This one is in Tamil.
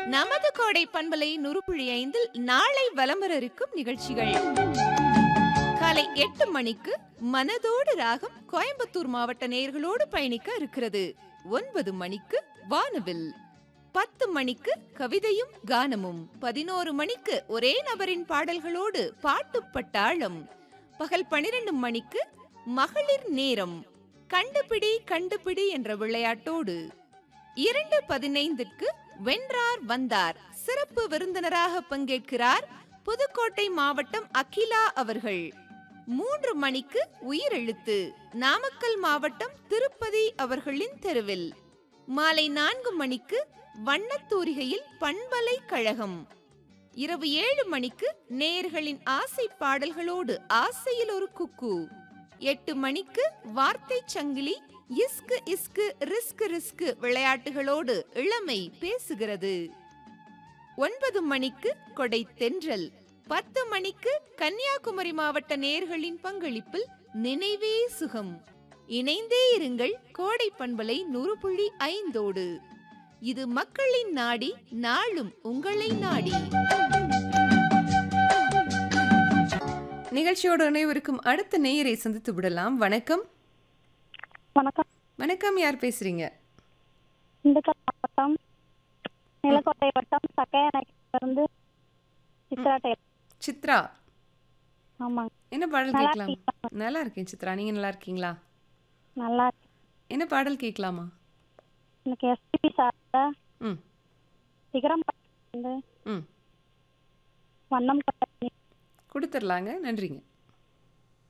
நமது கோடை பண்பலை நுறுப்புழி ஐந்தில் நாளை வலம் வர இருக்கும் நிகழ்ச்சிகள் காலை எட்டு மணிக்கு மனதோடு ராகம் கோயம்புத்தூர் மாவட்ட நேயர்களோடு பயணிக்க இருக்கிறது ஒன்பது மணிக்கு வானவில் பத்து மணிக்கு கவிதையும் கானமும் பதினோரு மணிக்கு ஒரே நபரின் பாடல்களோடு பாட்டு பட்டாளம் பகல் பனிரெண்டு மணிக்கு மகளிர் நேரம் கண்டுபிடி கண்டுபிடி என்ற விளையாட்டோடு இரண்டு பதினைந்திற்கு வென்றார் வந்தார் சிறப்பு விருந்தினராக பங்கேற்கிறார் புதுக்கோட்டை மாவட்டம் அகிலா அவர்கள் மூன்று மணிக்கு உயிரெழுத்து நாமக்கல் மாவட்டம் திருப்பதி அவர்களின் தெருவில் மாலை நான்கு மணிக்கு வண்ணத்தூரிகையில் பண்பலை கழகம் இரவு ஏழு மணிக்கு நேயர்களின் ஆசை பாடல்களோடு ஆசையில் ஒரு குக்கு எட்டு மணிக்கு வார்த்தை சங்கிலி இஸ்கு இஸ்கு ரிஸ்கு ரிஸ்கு விளையாட்டுகளோடு இளமை பேசுகிறது ஒன்பது மணிக்கு கொடை தென்றல் பத்து மணிக்கு கன்னியாகுமரி மாவட்ட நேர்களின் பங்களிப்பில் நினைவே சுகம் இணைந்தே இருங்கள் கோடை பண்பலை நூறு புள்ளி ஐந்தோடு இது மக்களின் நாடி நாளும் உங்களை நாடி நிகழ்ச்சியோடு இணைவிருக்கும் அடுத்த நேயரை சந்தித்து விடலாம் வணக்கம் வணக்கம் வணக்கம் யார் பேசுறீங்க திண்டுக்கல் மாவட்டம் நிலக்கோட்டை வட்டம் சக்கையநகர்லேருந்து சித்ரா டெய்லர் சித்ரா ஆமாங்க என்ன பாடல் நல்லா கேட்கலாம் இருக்கீங்களா? நல்லா இருக்கேன் சித்ரா நீங்க நல்லா இருக்கீங்களா நல்லா இருக்கு என்ன பாடல் கேட்கலாமா எனக்கு எஸ்பிபி சார் ம் சிகரம் வந்து ம் வண்ணம் கொண்ட கொடுத்துடலாங்க நன்றிங்க